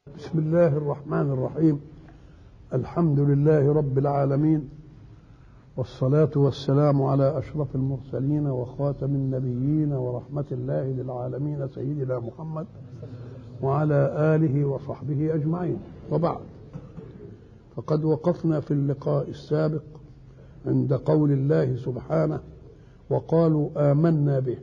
بسم الله الرحمن الرحيم الحمد لله رب العالمين والصلاة والسلام على أشرف المرسلين وخاتم النبيين ورحمة الله للعالمين سيدنا محمد وعلى آله وصحبه أجمعين وبعد فقد وقفنا في اللقاء السابق عند قول الله سبحانه وقالوا آمنا به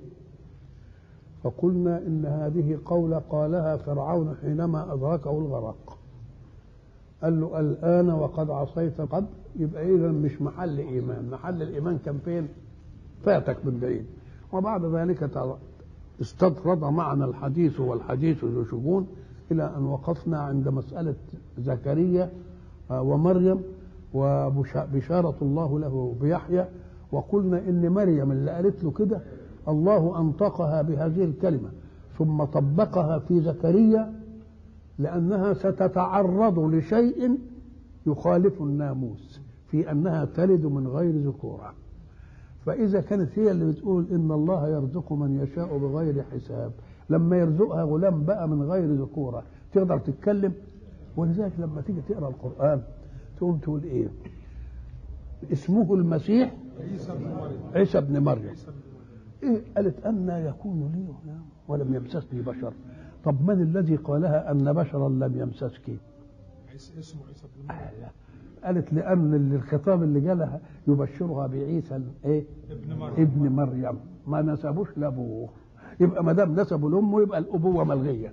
فقلنا إن هذه قولة قالها فرعون حينما أدركه الغرق قال له الآن وقد عصيت قبل يبقى إذا مش محل إيمان محل الإيمان كان فين فاتك من بعيد وبعد ذلك استطرد معنا الحديث والحديث ذو شجون إلى أن وقفنا عند مسألة زكريا ومريم وبشارة الله له بيحيى وقلنا إن مريم اللي قالت له كده الله أنطقها بهذه الكلمة ثم طبقها في زكريا لأنها ستتعرض لشيء يخالف الناموس في أنها تلد من غير ذكورة فإذا كانت هي اللي بتقول إن الله يرزق من يشاء بغير حساب لما يرزقها غلام بقى من غير ذكورة تقدر تتكلم ولذلك لما تيجي تقرأ القرآن تقوم تقول إيه اسمه المسيح عيسى بن مريم إيه قالت أن يكون لي ولم يمسسني بشر طب من الذي قالها أن بشرا لم يمسسك اسمه عيسى بن آه قالت لأن الخطاب اللي جالها يبشرها بعيسى إيه ابن مريم ابن مريم ما نسبوش لأبوه يبقى ما دام نسبوا لأمه يبقى الأبوة ملغية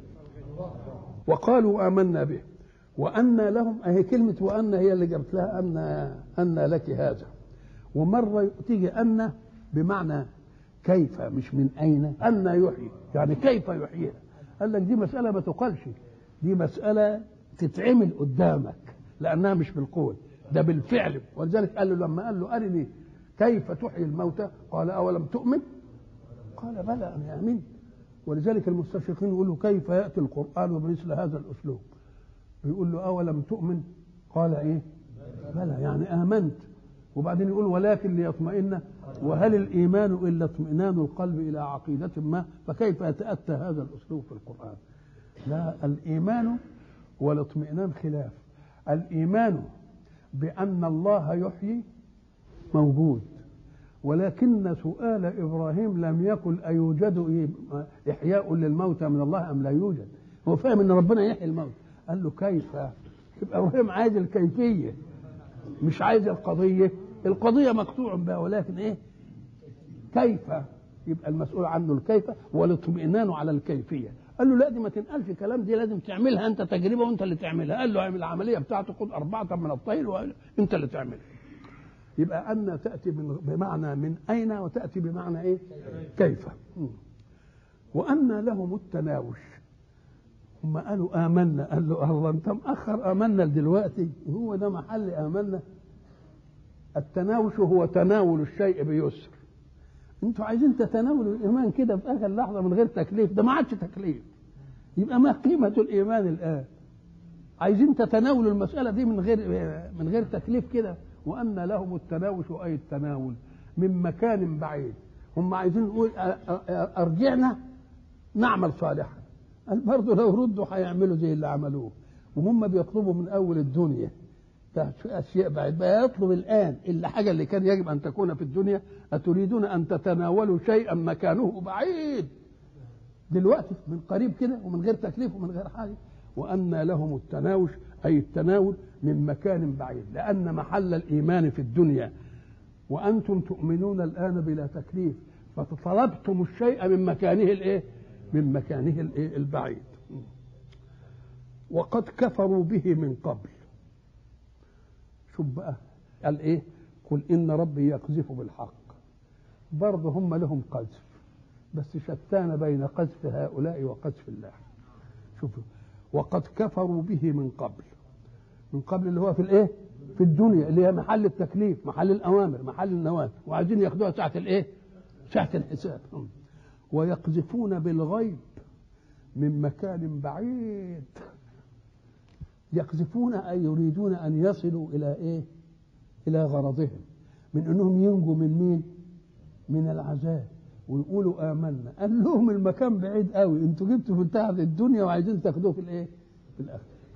وقالوا آمنا به وأن لهم أهي كلمة وأن هي اللي جابت لها أن أن لك هذا ومرة تيجي أن بمعنى كيف مش من أين أن يحيي يعني كيف يحييها قال لك دي مسألة ما تقالش دي مسألة تتعمل قدامك لأنها مش بالقول ده بالفعل ولذلك قال له لما قال له أرني كيف تحيي الموتى قال أولم تؤمن قال بلى أنا آمنت ولذلك المستشرقين يقولوا كيف يأتي القرآن بمثل هذا الأسلوب بيقول له أولم تؤمن قال إيه بلى يعني آمنت وبعدين يقول ولكن ليطمئن وهل الإيمان إلا اطمئنان القلب إلى عقيدة ما فكيف يتأتى هذا الأسلوب في القرآن لا الإيمان والاطمئنان خلاف الإيمان بأن الله يحيي موجود ولكن سؤال إبراهيم لم يكن أيوجد إحياء للموتى من الله أم لا يوجد هو فاهم أن ربنا يحيي الموت قال له كيف يبقى إبراهيم عايز الكيفية مش عايز القضية القضية مقطوع بها ولكن إيه كيف يبقى المسؤول عنه الكيف والاطمئنان على الكيفية قال له لا دي ما تنقلش كلام دي لازم تعملها انت تجربه وانت اللي تعملها قال له اعمل العمليه بتاعته خد اربعه من الطير وانت اللي تعملها يبقى ان تاتي من بمعنى من اين وتاتي بمعنى ايه كيف وان لهم التناوش هم قالوا امنا قال له الله انت مأخر امنا دلوقتي هو ده محل امنا التناوش هو تناول الشيء بيسر انتوا عايزين تتناولوا الايمان كده في اخر لحظه من غير تكليف ده ما عادش تكليف يبقى ما قيمه الايمان الان عايزين تتناولوا المساله دي من غير من غير تكليف كده وان لهم التناوش اي التناول من مكان بعيد هم عايزين نقول ارجعنا نعمل صالحا برضه لو ردوا هيعملوا زي اللي عملوه وهم بيطلبوا من اول الدنيا في اشياء بعيد بقى يطلب الان الا حاجه اللي كان يجب ان تكون في الدنيا اتريدون ان تتناولوا شيئا مكانه بعيد دلوقتي من قريب كده ومن غير تكليف ومن غير حاجه وان لهم التناوش اي التناول من مكان بعيد لان محل الايمان في الدنيا وانتم تؤمنون الان بلا تكليف فطلبتم الشيء من مكانه الايه من مكانه الايه البعيد وقد كفروا به من قبل شوف بقى قال ايه قل ان ربي يقذف بالحق برضه هم لهم قذف بس شتان بين قذف هؤلاء وقذف الله شوفوا وقد كفروا به من قبل من قبل اللي هو في الايه في الدنيا اللي هي محل التكليف محل الاوامر محل النواهي وعايزين ياخدوها ساعه الايه ساعه الحساب ويقذفون بالغيب من مكان بعيد يقذفون أي يريدون أن يصلوا إلى إيه إلى غرضهم من أنهم ينجوا من مين من العذاب ويقولوا آمنا قال لهم المكان بعيد قوي انتوا جبتوا في بتاع الدنيا وعايزين تاخدوه في الايه في الاخره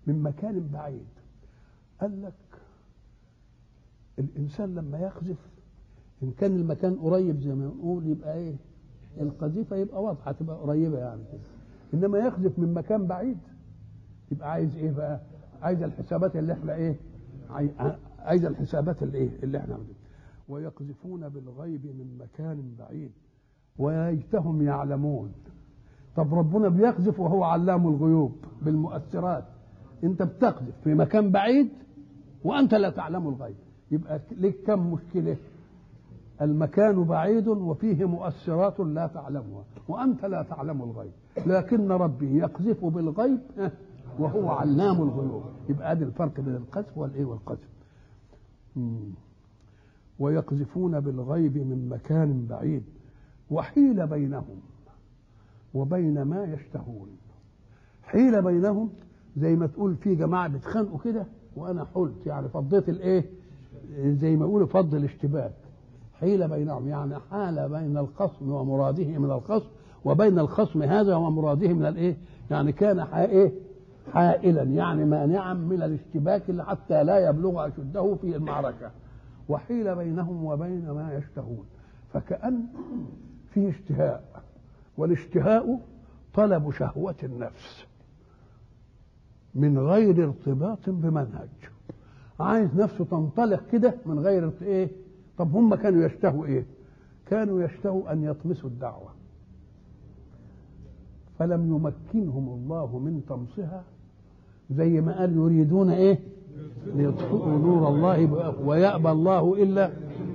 من مكان بعيد قال لك الانسان لما يقذف ان كان المكان قريب زي ما نقول يبقى ايه القذيفه يبقى واضحه تبقى قريبه يعني كده انما يقذف من مكان بعيد يبقى عايز ايه بقى عايز الحسابات اللي احنا ايه عاي- عايز الحسابات اللي ايه اللي احنا عاملينها ويقذفون بالغيب من مكان بعيد وليتهم يعلمون طب ربنا بيقذف وهو علام الغيوب بالمؤثرات انت بتقذف في مكان بعيد وانت لا تعلم الغيب يبقى لك كم مشكله المكان بعيد وفيه مؤثرات لا تعلمها وانت لا تعلم الغيب لكن ربي يقذف بالغيب ها، وهو علام الغيوب يبقى ادي الفرق بين القذف والايه والقذف مم. ويقذفون بالغيب من مكان بعيد وحيل بينهم وبين ما يشتهون حيل بينهم زي ما تقول في جماعه بيتخانقوا كده وانا حلت يعني فضيت الايه زي ما يقولوا فض الاشتباك حيل بينهم يعني حال بين الخصم ومراده من الخصم وبين الخصم هذا ومراده من الايه يعني كان حا- ايه حائلا يعني مانعا من الاشتباك اللي حتى لا يبلغ اشده في المعركه وحيل بينهم وبين ما يشتهون فكأن فيه اشتهاء والاشتهاء طلب شهوة النفس من غير ارتباط بمنهج عايز نفسه تنطلق كده من غير ارت- ايه طب هم كانوا يشتهوا ايه كانوا يشتهوا ان يطمسوا الدعوه فلم يمكنهم الله من طمسها زي ما قال يريدون ايه ليطفئوا نور الله بأف- ويأبى الله الا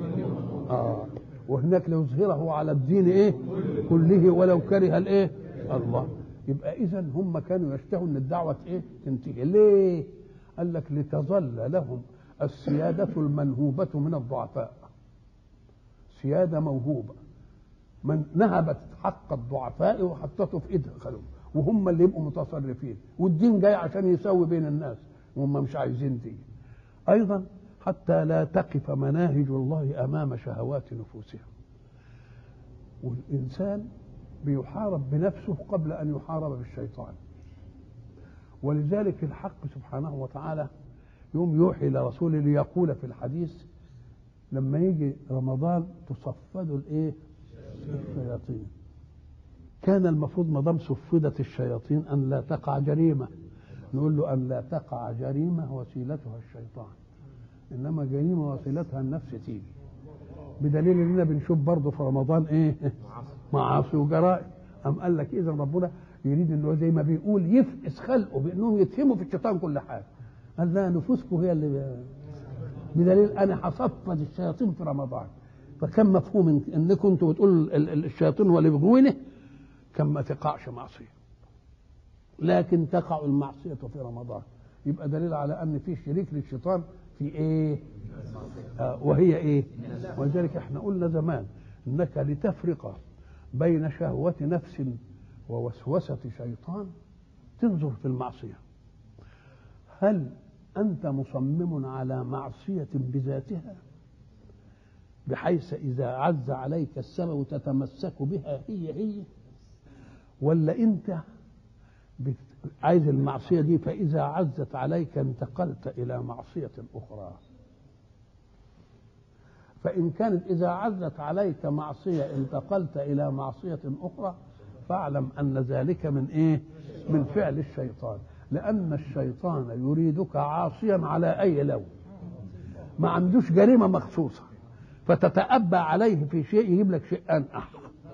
آه وهناك ليظهره على الدين ايه كله ولو كره الايه الله يبقى اذا هم كانوا يشتهوا ان الدعوه ايه تنتهي ليه قال لك لتظل لهم السياده المنهوبه من الضعفاء سياده موهوبه من نهبت حق الضعفاء وحطته في ايدها خلوه وهم اللي يبقوا متصرفين والدين جاي عشان يسوي بين الناس وهم مش عايزين دين ايضا حتى لا تقف مناهج الله امام شهوات نفوسهم والانسان بيحارب بنفسه قبل ان يحارب بالشيطان ولذلك الحق سبحانه وتعالى يوم يوحي لرسوله ليقول في الحديث لما يجي رمضان تصفد الايه الشياطين كان المفروض ما دام صفدت الشياطين ان لا تقع جريمه نقول له ان لا تقع جريمه وسيلتها الشيطان انما جريمه وسيلتها النفس تيجي بدليل اننا بنشوف برضه في رمضان ايه معاصي وجرائم ام قال لك اذا ربنا يريد انه زي ما بيقول يفقس خلقه بانهم يتهموا في الشيطان كل حاجه قال لا نفوسكم هي اللي بدليل انا هصفد الشياطين في رمضان فكان مفهوم إن- انكم انتوا بتقولوا ال- ال- الشياطين هو اللي بيغوينه كان ما تقعش معصيه لكن تقع المعصيه في رمضان يبقى دليل على ان في شريك للشيطان في ايه آه وهي ايه ولذلك احنا قلنا زمان انك لتفرق بين شهوه نفس ووسوسه شيطان تنظر في المعصيه هل انت مصمم على معصيه بذاتها بحيث اذا عز عليك السبب تتمسك بها هي هي ولا انت بت- عايز المعصيه دي فاذا عزت عليك انتقلت الى معصيه اخرى فان كانت اذا عزت عليك معصيه انتقلت الى معصيه اخرى فاعلم ان ذلك من ايه من فعل الشيطان لان الشيطان يريدك عاصيا على اي لون ما عندوش جريمه مخصوصه فتتأبى عليه في شيء يجيب لك شيء انقح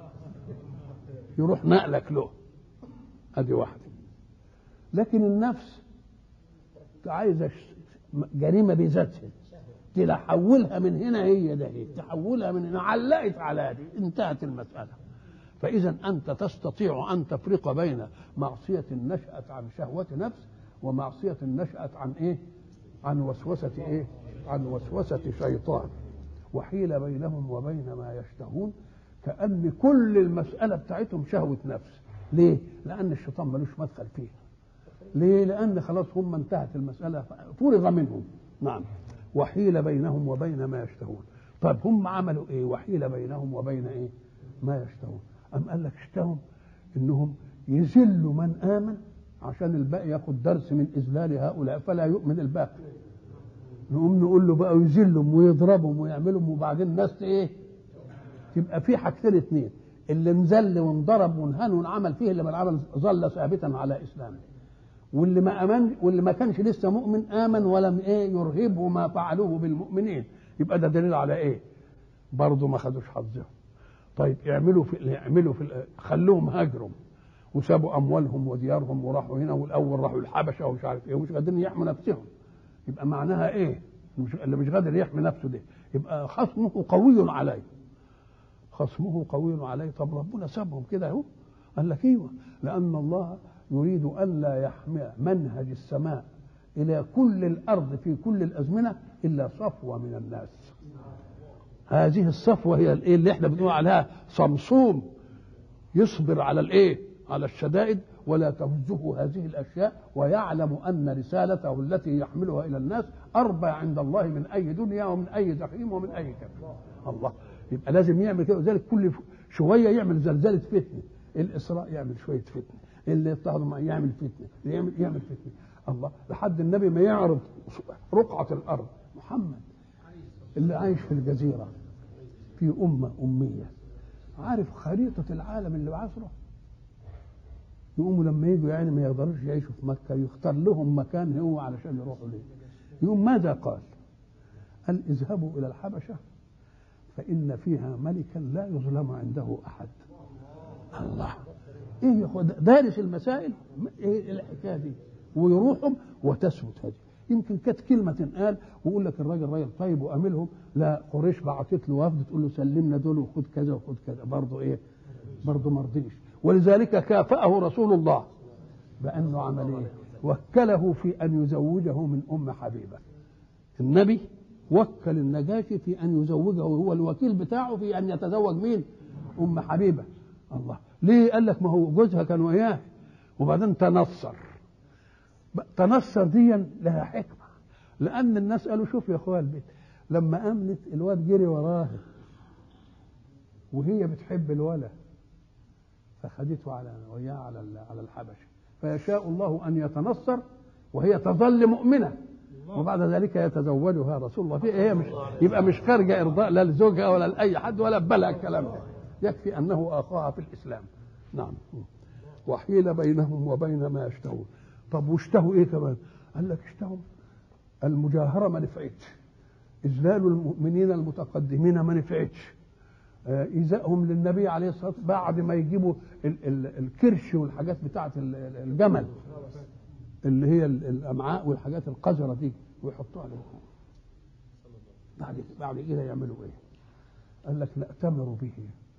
يروح نقلك له ادي واحده لكن النفس عايزه ش- جريمه بذاتها تحولها من هنا هي ده هي تحولها من هنا علقت على دي انتهت المساله فاذا انت تستطيع ان تفرق بين معصيه نشات عن شهوه نفس ومعصيه نشات عن ايه عن وسوسه ايه عن وسوسه شيطان وحيل بينهم وبين ما يشتهون كأن كل المسألة بتاعتهم شهوة نفس ليه؟ لأن الشيطان ملوش مدخل فيها ليه؟ لأن خلاص هم انتهت المسألة فرغ منهم نعم وحيل بينهم وبين ما يشتهون طيب هم عملوا ايه وحيل بينهم وبين ايه ما يشتهون أم قال لك اشتهوا انهم يذلوا من آمن عشان الباقي ياخد درس من اذلال هؤلاء فلا يؤمن الباقي نقوم نقول له بقى يذلهم ويضربهم ويعملهم وبعدين الناس ايه تبقى في حاجتين اتنين اللي انذل وانضرب وانهان وانعمل فيه اللي العمل ظل ثابتا على اسلامه واللي ما امن واللي ما كانش لسه مؤمن امن ولم ايه يرهبه ما فعلوه بالمؤمنين يبقى ده دليل على ايه برضه ما خدوش حظهم طيب اعملوا في اعملوا في خلوهم هاجروا وسابوا اموالهم وديارهم وراحوا هنا والاول راحوا الحبشه ومش عارف ايه ومش قادرين يحموا نفسهم يبقى معناها ايه مش اللي مش قادر يحمي نفسه ده يبقى خصمه قوي عليه خصمه قوي عليه طب ربنا سابهم كده اهو قال لك ايوه لان الله يريد ان لا يحمي منهج السماء الى كل الارض في كل الازمنه الا صفوه من الناس هذه الصفوه هي الايه اللي احنا بنقول عليها صمصوم يصبر على الايه على الشدائد ولا تهزه هذه الاشياء ويعلم ان رسالته التي يحملها الى الناس اربى عند الله من اي دنيا ومن اي جحيم ومن اي كفر الله يبقى لازم يعمل كده وذلك كل شويه يعمل زلزله فتنه الاسراء يعمل شويه فتنه اللي يضطهدوا معه يعمل فتنه يعمل يعمل فتنه الله لحد النبي ما يعرض رقعه الارض محمد اللي عايش في الجزيره في امه اميه عارف خريطه العالم اللي بعصره يقوموا لما يجوا يعني ما يقدروش يعيشوا في مكه يختار لهم مكان هو علشان يروحوا ليه يقوم ماذا قال قال اذهبوا الى الحبشه فإن فيها ملكا لا يظلم عنده أحد الله إيه يا دارس المسائل إيه الحكاية دي ويروحهم وتثبت هذه يمكن كانت كلمة تنقال ويقول لك الراجل راجل طيب وأملهم لا قريش بعتت له وفد تقول له سلمنا دول وخد كذا وخد كذا برضه إيه برضه ما رضيش ولذلك كافأه رسول الله بأنه عمل إيه وكله في أن يزوجه من أم حبيبة النبي وكل النجاشي في ان يزوجه هو الوكيل بتاعه في ان يتزوج مين؟ ام حبيبه الله ليه؟ قال لك ما هو جوزها كان وياه وبعدين تنصر تنصر دي لها حكمه لان الناس قالوا شوف يا اخويا البيت لما امنت الواد جري وراها وهي بتحب الولد فخدته على وياه على على الحبشه فيشاء الله ان يتنصر وهي تظل مؤمنه وبعد ذلك يتزوجها رسول الله في هي مش يبقى مش خارجه ارضاء لا لزوجها ولا لاي حد ولا بلغ الكلام ده يكفي انه اخاها في الاسلام نعم وحيل بينهم وبين ما يشتهون طب واشتهوا ايه كمان قال لك اشتهوا المجاهره ما نفعتش اذلال المؤمنين المتقدمين ما نفعتش ايذائهم للنبي عليه الصلاه والسلام بعد ما يجيبوا ال ال الكرش والحاجات بتاعه الجمل اللي هي الامعاء والحاجات القذره دي ويحطوها عليهم بعد بعد كده يعملوا ايه؟ قال لك نأتمر به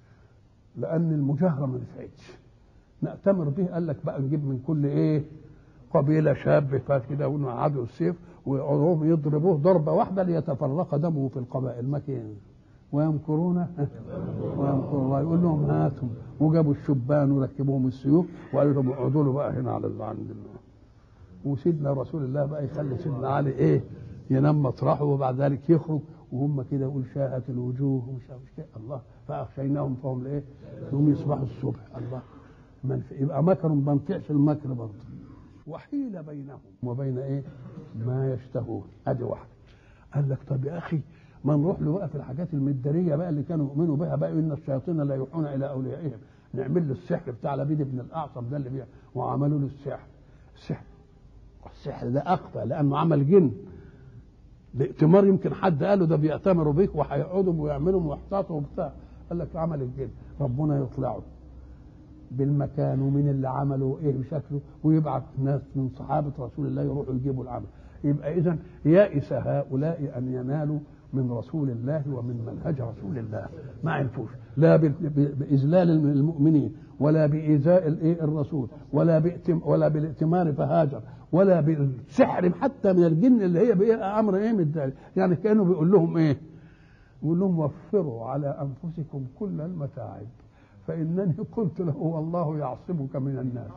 لأن المجاهرة ما نفعتش نأتمر به قال لك بقى نجيب من كل ايه؟ قبيلة شاب فات كده ونقعدوا السيف ويقعدوا يضربوه ضربة واحدة ليتفرق دمه في القبائل مكان ويمكرون ويمكر الله يقول لهم هاتوا وجابوا الشبان وركبوهم السيوف وقالوا لهم اقعدوا له بقى هنا على عند الله وسيدنا رسول الله بقى يخلي سيدنا علي ايه ينام مطرحه وبعد ذلك يخرج وهم كده يقول شاهت الوجوه ومش عارف كده الله فاخشيناهم فهم ايه يوم يصبحوا الصبح الله منفع يبقى مكر ما نطيعش المكر برضه وحيل بينهم وبين ايه ما يشتهون ادي واحده قال لك طب يا اخي ما نروح له بقى في الحاجات المداريه بقى اللي كانوا يؤمنوا بها بقى ان الشياطين لا يوحون الى اوليائهم نعمل له السحر بتاع لبيد بن الاعصم ده اللي بيع وعملوا له السحر السحر السحر ده اخفى لانه عمل جن الائتمار يمكن حد قاله ده بيأتمروا بيك وهيقعدوا ويعملوا ويحتاطوا وبتاع قال لك عمل الجن ربنا يطلعه بالمكان ومن اللي عملوا ايه بشكله ويبعث ناس من صحابه رسول الله يروحوا يجيبوا العمل يبقى اذا يائس هؤلاء ان ينالوا من رسول الله ومن منهج رسول الله ما عرفوش لا باذلال المؤمنين ولا بايذاء الايه الرسول ولا بإتم ولا بالائتمار فهاجر ولا بالسحر حتى من الجن اللي هي بإيه امر ايه من ذلك يعني كانوا بيقول لهم ايه يقول لهم وفروا على انفسكم كل المتاعب فانني قلت له والله يعصمك من الناس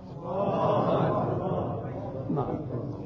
نعم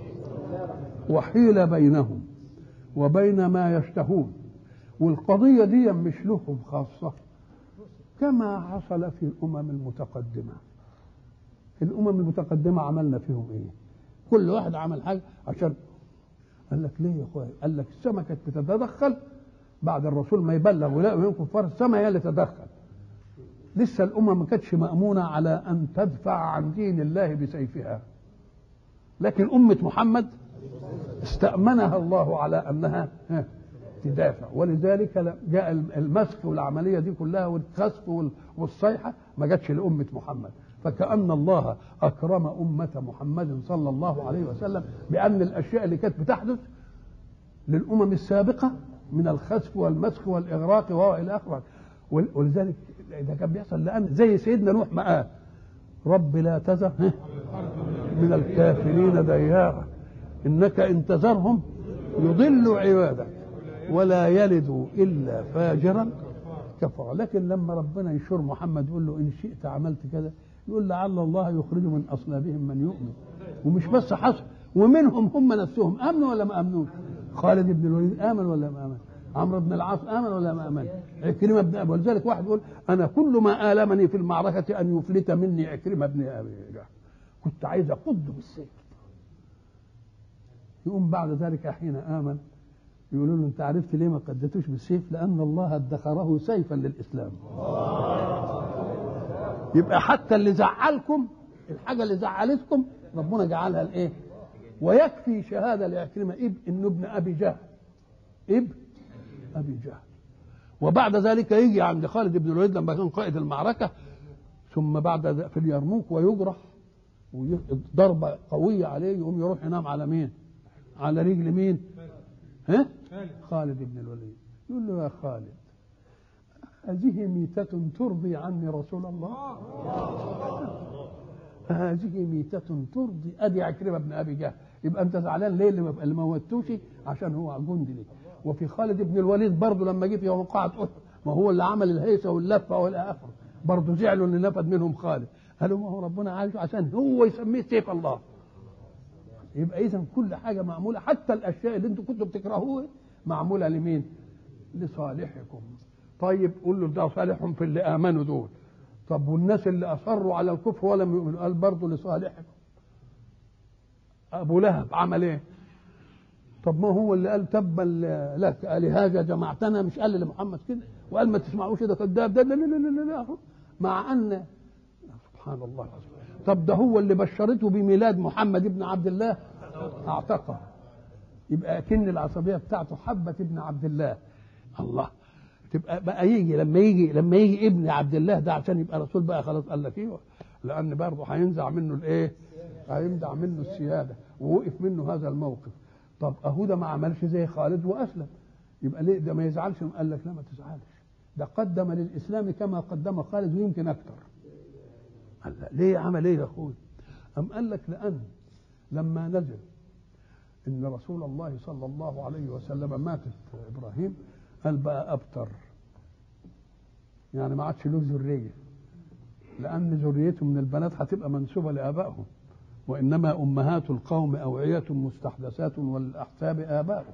وحيل بينهم وبين ما يشتهون والقضية دي مش لهم خاصة كما حصل في الأمم المتقدمة الامم المتقدمه عملنا فيهم ايه كل واحد عمل حاجه عشان قال لك ليه يا اخويا قال لك السماء كانت بتتدخل بعد الرسول ما يبلغ ويلاقوا منهم كفار السماء هي اللي تدخل لسه الامه ما كانتش مامونه على ان تدفع عن دين الله بسيفها لكن امه محمد استامنها الله على انها ها، تدافع ولذلك جاء المسخ والعمليه دي كلها والخسف وال- والصيحه ما جاتش لامه محمد فكأن الله أكرم أمة محمد صلى الله عليه وسلم بأن الأشياء اللي كانت بتحدث للأمم السابقة من الخسف والمسخ والإغراق وإلى آخره ول- ولذلك ده كان بيحصل لأن زي سيدنا نوح ما قال رب لا تذر ها، من الكافرين ديارا إنك إن تذرهم يضل عبادك ولا يلد إلا فاجرا كفر لكن لما ربنا يشور محمد يقول له إن شئت عملت كذا يقول لعل الله يخرج من أصلابهم من يؤمن ومش بس حصل ومنهم هم نفسهم امنوا ولا ما امنوش خالد بن الوليد امن ولا ما امن عمرو بن العاص امن ولا ما امن عكرمه بن ابي ولذلك واحد يقول انا كل ما المني في المعركه ان يفلت مني عكرمه بن ابي جهل كنت عايز اقض بالسيف يقوم بعد ذلك حين امن يقولوا له انت عرفت ليه ما قدتوش بالسيف لان الله ادخره سيفا للاسلام يبقى حتى اللي زعلكم الحاجه اللي زعلتكم ربنا جعلها الايه ويكفي شهاده لعكرمه ابن انه ابن ابي جهل ابن ابي جهل وبعد ذلك يجي عند خالد بن الوليد لما كان قائد المعركه ثم بعد ذلك في اليرموك ويجرح ضربه قويه عليه يقوم يروح ينام على مين؟ على رجل مين؟ ها؟ خالد بن الوليد يقول له يا خالد هذه ميتة ترضي عني رسول الله هذه ميتة ترضي ادي عكرمة بن ابي جهل يبقى انت زعلان ليه اللي ما- اللي ما موتوش عشان هو جندي ليه وفي خالد بن الوليد برضه لما جه في يوم قاعة احد ما هو اللي عمل الهيصة واللفة والى اخره برضه زعلوا ان نفد منهم خالد قالوا ما هو ربنا عايزه عشان هو يسميه سيف الله يبقى اذا كل حاجه معموله حتى الاشياء اللي انتم كنتوا بتكرهوها معموله لمين؟ لصالحكم طيب قول له ده صالحهم في اللي امنوا دول طب والناس اللي اصروا على الكفر ولم يؤمنوا قال برضه لصالحكم ابو لهب عمل ايه؟ طب ما هو اللي قال تبا لك لهذا جمعتنا مش قال لمحمد كده وقال ما تسمعوش ده كذاب ده لا لا لا لا لا مع ان سبحان الله طب ده هو اللي بشرته بميلاد محمد ابن عبد الله اعتقه يبقى كن العصبيه بتاعته حبه ابن عبد الله الله تبقى بقى يجي لما يجي لما يجي ابن عبد الله ده عشان يبقى رسول بقى خلاص قال لك ايوه لان برضه هينزع منه الايه؟ هينزع منه السياده ووقف منه هذا الموقف طب اهو ده ما عملش زي خالد واسلم يبقى ليه ده ما يزعلش قال لك لا ما تزعلش ده قدم للاسلام كما قدم خالد ويمكن اكثر قال لا ليه عمل ايه يا اخوي ام قال لك لان لما نزل ان رسول الله صلى الله عليه وسلم ماتت ابراهيم قال بقى ابتر يعني ما عادش له ذريه لان ذريته من البنات هتبقى منسوبه لابائهم وانما امهات القوم اوعيه مستحدثات والاحساب ابائهم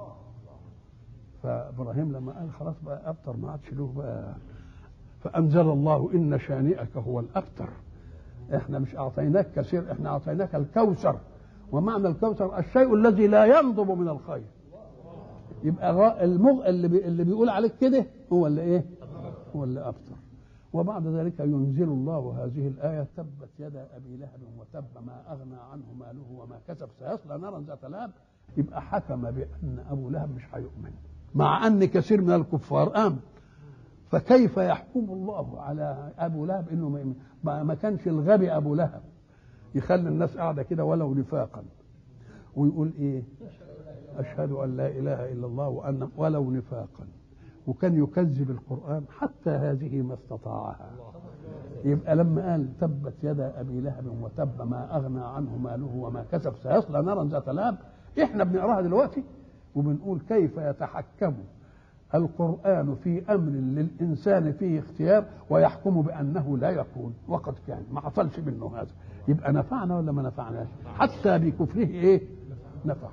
فابراهيم لما قال خلاص بقى ابتر ما عادش له بقى فانزل الله ان شانئك هو الابتر احنا مش اعطيناك كثير احنا اعطيناك الكوثر ومعنى الكوثر الشيء الذي لا ينضب من الخير يبقى غا- المغ... اللي, بي... اللي بيقول عليك كده هو اللي ايه هو اللي ابتر وبعد ذلك ينزل الله هذه الآية تبت يدا أبي لهب وتب ما أغنى عنه ماله وما كسب سيصلى نارا ذات لهب يبقى حكم بأن أبو لهب مش هيؤمن مع أن كثير من الكفار آمن فكيف يحكم الله على أبو لهب إنه ما يؤمن ما ما كانش الغبي أبو لهب يخلي الناس قاعدة كده ولو نفاقا ويقول إيه أشهد أن لا إله إلا الله وأن ولو نفاقا وكان يكذب القرآن حتى هذه ما استطاعها يبقى لما قال تبت يدا أبي لهب وتب ما أغنى عنه ماله وما كسب سيصلى نارا ذات لهب إحنا بنقراها دلوقتي وبنقول كيف يتحكم القرآن في أمر للإنسان فيه اختيار ويحكم بأنه لا يكون وقد كان ما حصلش منه هذا يبقى نفعنا ولا ما نفعناش حتى بكفره إيه نفع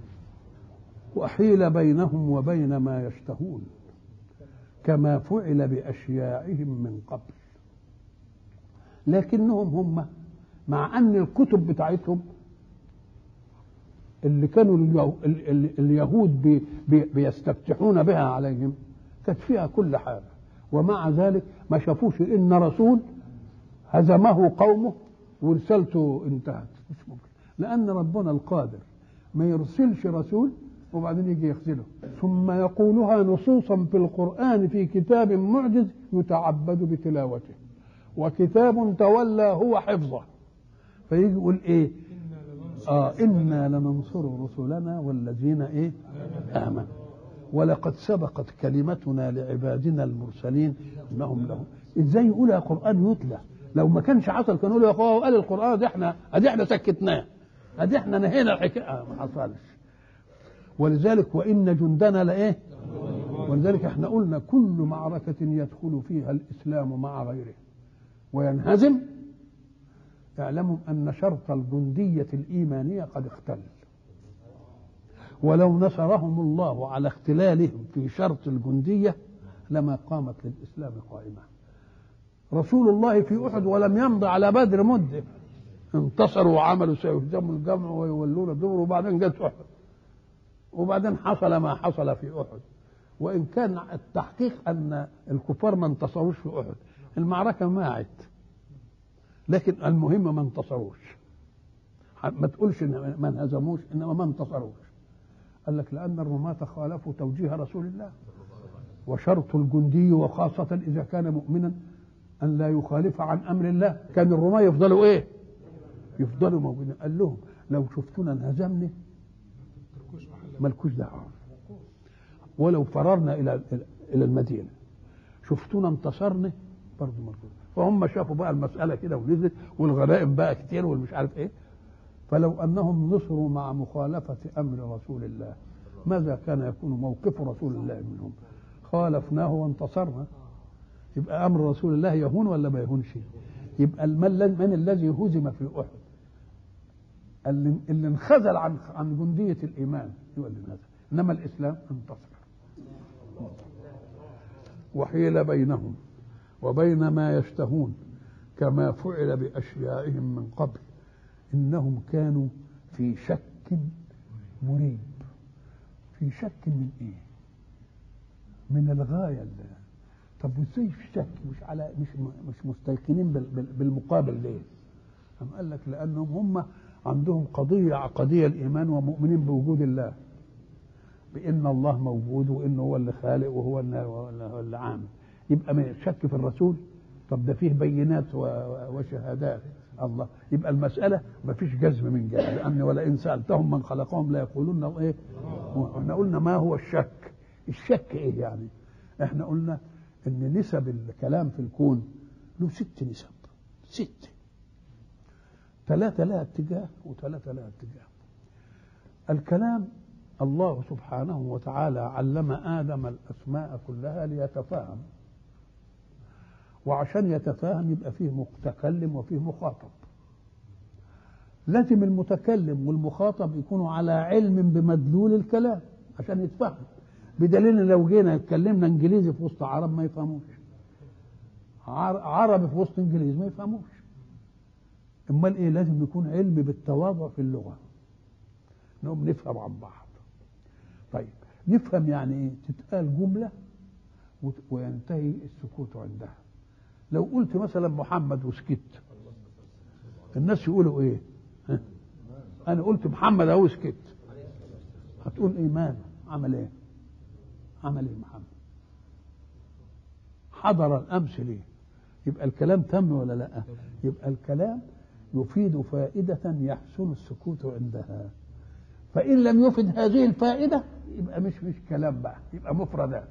وحيل بينهم وبين ما يشتهون كما فعل بأشياعهم من قبل لكنهم هم مع ان الكتب بتاعتهم اللي كانوا اليهو- ال- ال- اليهود بي بي بيستفتحون بها عليهم كانت فيها كل حاجه ومع ذلك ما شافوش ان رسول هزمه قومه ورسالته انتهت مش ممكن لان ربنا القادر ما يرسلش رسول وبعدين يجي يخذله ثم يقولها نصوصا في القرآن في كتاب معجز يتعبد بتلاوته وكتاب تولى هو حفظه فيجي يقول ايه اه انا لننصر رسلنا والذين ايه امنوا ولقد سبقت كلمتنا لعبادنا المرسلين انهم لهم ازاي يقولها قران يتلى لو ما كانش حصل كانوا يقولوا يا اخويا قال القران دي احنا ادي احنا سكتناه ادي احنا نهينا الحكايه آه ما حصلش ولذلك وان جندنا لايه ولذلك احنا قلنا كل معركه يدخل فيها الاسلام مع غيره وينهزم اعلموا ان شرط الجنديه الايمانيه قد اختل ولو نصرهم الله على اختلالهم في شرط الجنديه لما قامت للاسلام قائمه رسول الله في احد ولم يمض على بدر مده انتصروا وعملوا سيهزموا الجمع ويولون الدبر وبعدين جت احد وبعدين حصل ما حصل في احد وان كان التحقيق ان الكفار ما انتصروش في احد المعركه ماعت لكن المهم ما انتصروش ما تقولش إن ما انهزموش انما ما انتصروش قال لك لان الرماة خالفوا توجيه رسول الله وشرط الجندي وخاصة إذا كان مؤمنا أن لا يخالف عن أمر الله كان الرماة يفضلوا إيه يفضلوا موجودين قال لهم لو شفتونا انهزمنا تركوش محل ملكوش دعوة ولو فررنا إلى إلى المدينة شفتونا انتصرنا برضه ملكوش فهم شافوا بقى المسألة كده ونزلت والغنائم بقى كتير والمش عارف إيه فلو أنهم نصروا مع مخالفة أمر رسول الله ماذا كان يكون موقف رسول الله منهم خالفناه وانتصرنا يبقى أمر رسول الله يهون ولا ما يهونش يبقى المن من الذي هزم في أحد اللي, اللي انخذل عن عن جندية الإيمان هو اللي نزل إنما الإسلام انتصر وحيل بينهم وبين ما يشتهون كما فعل بأشيائهم من قبل إنهم كانوا في شك مريب في شك من إيه؟ من الغاية اللي طب وازاي في شك مش على مش مش مستيقنين بال- بال- بالمقابل ليه؟ أم قال لك لأنهم هم عندهم قضية عقدية الإيمان ومؤمنين بوجود الله بأن الله موجود وإنه هو اللي خالق وهو اللي, هو اللي عامل يبقى ما شك في الرسول طب ده فيه بينات و- و- وشهادات الله يبقى المسألة ما فيش جزم من جهة لأن ولئن سألتهم من خلقهم لا يقولون إيه احنا قلنا ما هو الشك الشك إيه يعني احنا قلنا ان نسب الكلام في الكون له ست نسب ست ثلاثة لها اتجاه وثلاثة لها اتجاه الكلام الله سبحانه وتعالى علم آدم الأسماء كلها ليتفاهم وعشان يتفاهم يبقى فيه متكلم وفيه مخاطب لازم المتكلم والمخاطب يكونوا على علم بمدلول الكلام عشان يتفهم بدليل إن لو جينا اتكلمنا انجليزي في وسط عرب ما يفهموش عر- عربي في وسط انجليزي ما يفهموش امال ايه لازم يكون علم بالتواضع في اللغه نقوم نفهم عن بعض طيب نفهم يعني ايه تتقال جمله وت- وينتهي السكوت عندها لو قلت مثلا محمد وسكت الناس يقولوا ايه ها؟ انا قلت محمد اهو سكت هتقول ايه ماله عمل ايه عمل ايه محمد حضر الامس ليه يبقى الكلام تم ولا لا يبقى الكلام يفيد فائدة يحسن السكوت عندها فإن لم يفد هذه الفائدة يبقى مش مش كلام بقى يبقى مفردات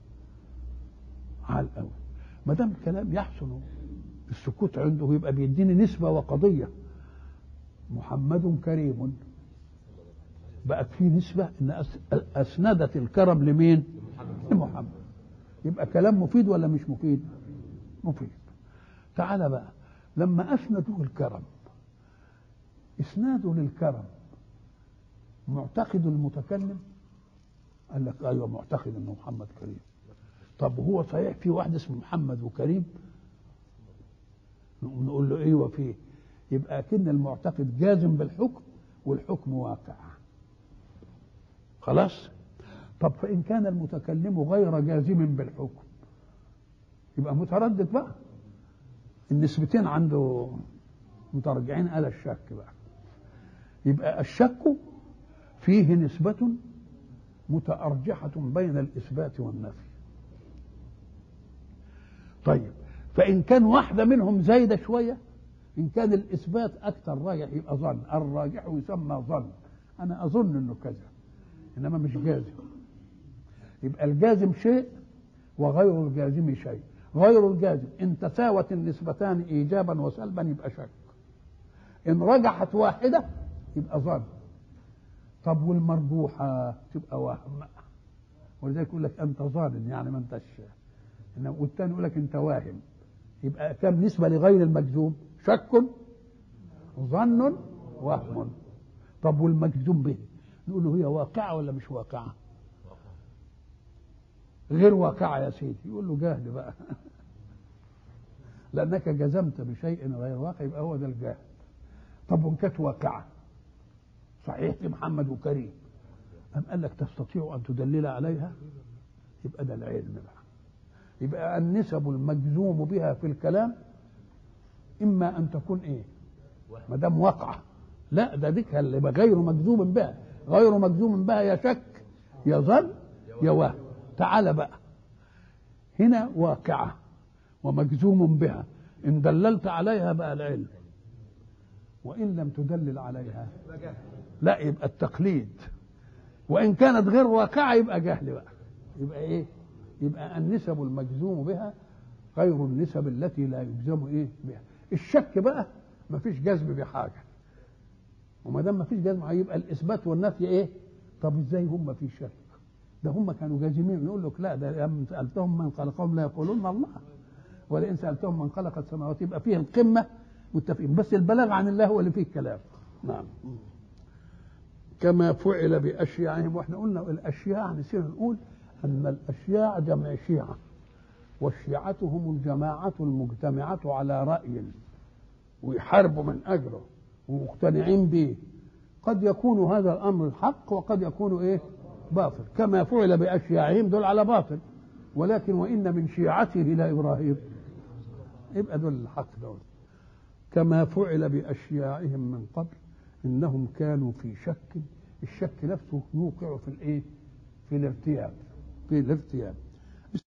على الأول ما دام الكلام يحسن السكوت عنده يبقى بيديني نسبة وقضية محمد كريم بقت في نسبة إن أس- أسندت الكرم لمين؟ لمحمد يبقى كلام مفيد ولا مش مفيد؟ مفيد تعال بقى لما أسندوا الكرم إسناده للكرم معتقد المتكلم قال لك أيوه معتقد إنه محمد كريم طب هو صحيح في واحد اسمه محمد وكريم نقوم نقول له ايوه فيه يبقى كن المعتقد جازم بالحكم والحكم واقع خلاص طب فإن كان المتكلم غير جازم بالحكم يبقى متردد بقى النسبتين عنده مترجعين على الشك بقى يبقى الشك فيه نسبة متأرجحة بين الإثبات والنفي طيب فإن كان واحدة منهم زايدة شوية إن كان الإثبات أكثر راجح يبقى ظن الراجح يسمى ظن أنا أظن إنه كذا إنما مش جازم يبقى الجازم شيء وغير الجازم شيء غير الجازم إن تساوت النسبتان إيجابا وسلبا يبقى شك إن رجحت واحدة يبقى ظن طب والمرجوحة تبقى وهم ولذلك يقول لك أنت ظالم يعني ما أنتش إنما والتاني يقول لك أنت واهم يبقى كم نسبة لغير المجزوم شك ظن وهم طب والمجزوم به نقول له هي واقعة ولا مش واقعة غير واقعة يا سيدي يقول له جهل بقى لأنك جزمت بشيء غير واقع يبقى هو ده الجهل طب وإن كانت واقعة صحيح دي محمد وكريم أم قال لك تستطيع أن تدلل عليها يبقى ده العلم بقى يبقى النسب المجزوم بها في الكلام إما أن تكون إيه ما دام واقعة لا ده ديك اللي غير مجزوم بها غير مجزوم بها يا شك يا ظن يا وهم تعال بقى هنا واقعة ومجزوم بها إن دللت عليها بقى العلم وإن لم تدلل عليها لا يبقى التقليد وإن كانت غير واقعة يبقى جهل بقى يبقى إيه يبقى النسب المجزوم بها غير النسب التي لا يجزم إيه بها الشك بقى ما فيش جزم بحاجة وما دام ما فيش جزم يبقى الإثبات والنفي إيه طب إزاي هم في شك ده هم كانوا جازمين يقول لك لا ده لما سالتهم من خلقهم لا يقولون الله ولئن سالتهم من خلق السماوات يبقى فيه القمه متفقين بس البلاغ عن الله هو اللي فيه الكلام نعم كما فعل باشياعهم واحنا قلنا الاشياع نسينا نقول ان الاشياع جمع شيعه والشيعة هم الجماعة المجتمعة على رأي ويحاربوا من أجله ومقتنعين به قد يكون هذا الأمر الحق وقد يكون إيه باطل كما فعل بأشياعهم دول على باطل ولكن وإن من شيعته إلى إبراهيم يبقى دول الحق دول كما فعل بأشياعهم من قبل إنهم كانوا في شك الشك نفسه يوقع في الإيه في الارتياب في الارتياب